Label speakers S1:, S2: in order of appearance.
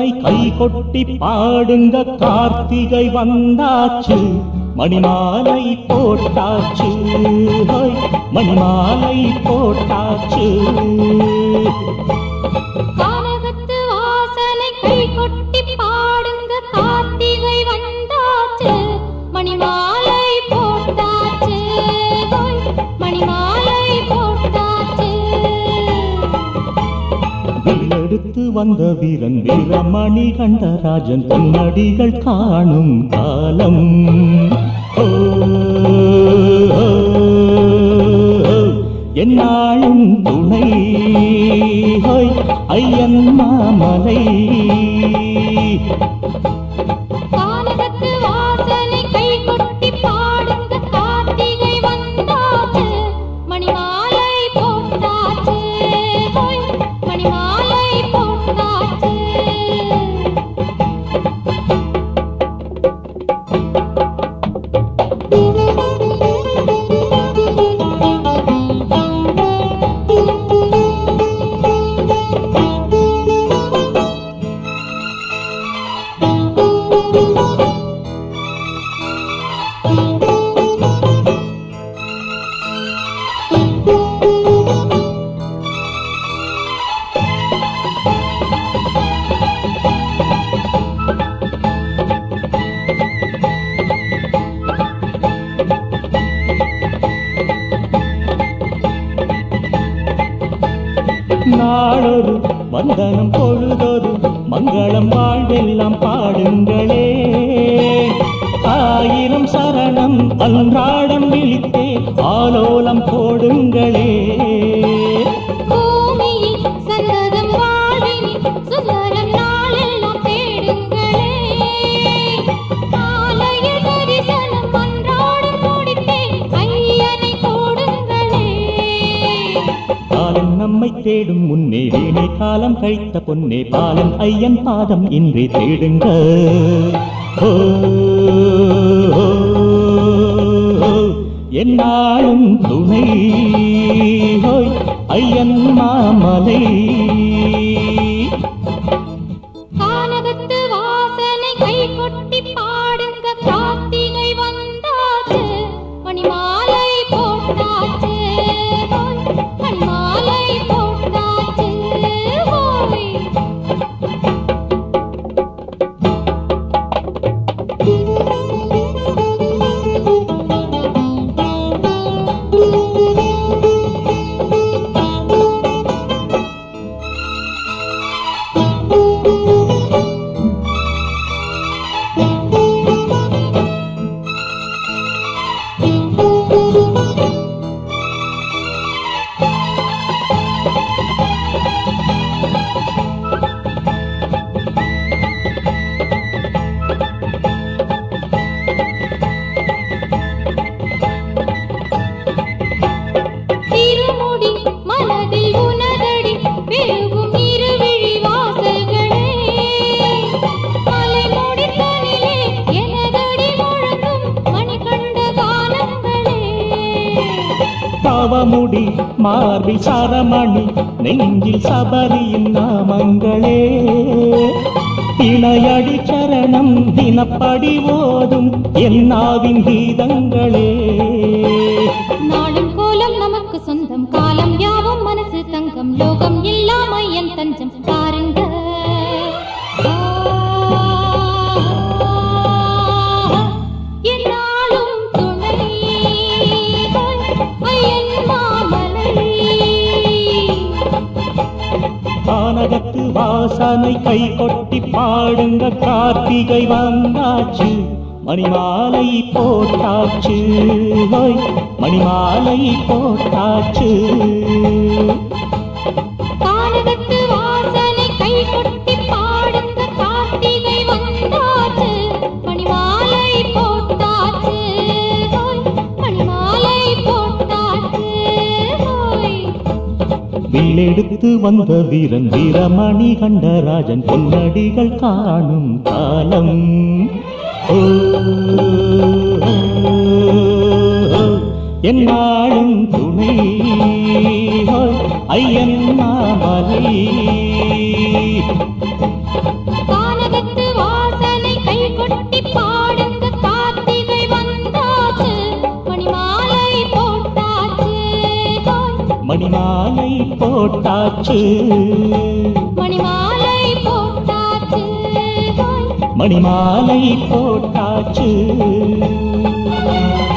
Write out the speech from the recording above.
S1: வாசனை கை கொட்டி பாடுங்க கார்த்திகை வந்தாச்சு மணிமாலை போட்டாச்சு ஹோய், மணிமாலை போட்டாச்சு
S2: கானகத்து வாசனை கை கொட்டி பாடுங்க கார்த்திகை வந்தாச்சு மணிமாலை போட்டாச்சு ஹோய், மணிமாலை போட்டாச்சு
S1: எடுத்து வந்த வீரன் வீரமணி கண்டராஜன் பொன்னடிகள் காணும் காலம் ஓ, ஓ, ஓ, என்னாலும் துணை ஹோய், ஐயன் மாமலை
S2: கானகத்து வாசனை கை கொட்டி பாடுங்க கார்த்திகை வந்தாச்சு மணிமாலை போட்டாச்சு ஹோய், மணிமாலை போட்டாச்சு
S1: நாளொரு வந்தனம் பொழுதொரு மங்களம் வாழ்வெல்லாம் பாடுங்களே ஆயிரம் சரணம் அன்றாடம் விழித்தே ஆலோலம் போடுங்களே
S2: பூமியில் சந்ததம் வாழ்வினி சுந்தரம் நாளெல்லாம் தேடுங்களே ஆலய தரிசனம் அன்றாடம் முடித்தே ஐயனை கூடுங்களே
S1: காலம் நம்மை தேடும் முன்னே வீணை காலம் கழித்த பொன்னே பாலன் ஐயன் பாதம் இன்றே தேடுங்க ஓ, ஓ, ஓ, என்னாலும் துணை ஹோய், ஐயன் மாமலை
S2: கானகத்து வாசனை கை கொட்டி பாடுங்க கார்த்திகை வந்தாச்சு மணிமாலை போட்டாச்சு ஹோய், மணிமாலை போட்டாச்சு ஹோய். திருமுடி மனதில் உனதடி பெருகும் இருவிழி வாசல்களே மலைமுடி தனிலே எனதடி முழங்கும் மணிகண்ட காலங்களே
S1: பாவமுடி மார்பில் சரமணி நெஞ்சில் சபரியின் நாமங்களே இணையடி சரணம் தினப்படி ஓதும் என்னாவின் கீதங்களே
S2: நாளும் கோலம் நமக்கு சொந்தம் காலம் யாவும் மனசு தங்கம் லோகம் இல்லாம என் தஞ்சம் பாருங்க ஆ, என்னாலும் துணை ஐயன் மாமலை
S1: கானகத்து வாசனை கை கொட்டி பாடுங்க கார்த்திகை வந்தாச்சு மணிமாலை போட்டாச்சு ஹோய், மணிமாலை போட்டாச்சு
S2: கானகத்து வாசனை கை கொட்டி பாடுங்க கார்த்திகை வந்தாச்சு மணிமாலை போட்டாச்சு ஹோய், மணிமாலை போட்டாச்சு ஹோய்.
S1: வில்லெடுத்து வந்த வீரன் வீரமணி கண்டராஜன் பொன்னடிகள் காணும் காலம் ஓ, ஓ, ஓ, என்னாலும் துணை ஹோய், ஐயன் மாமலை
S2: கானகத்து
S1: மணிமாலை போட்டாச்சு
S2: மணிமாலை போட்டாச்சு ஹோய்.
S1: மணிமாலை போட்டாச்சு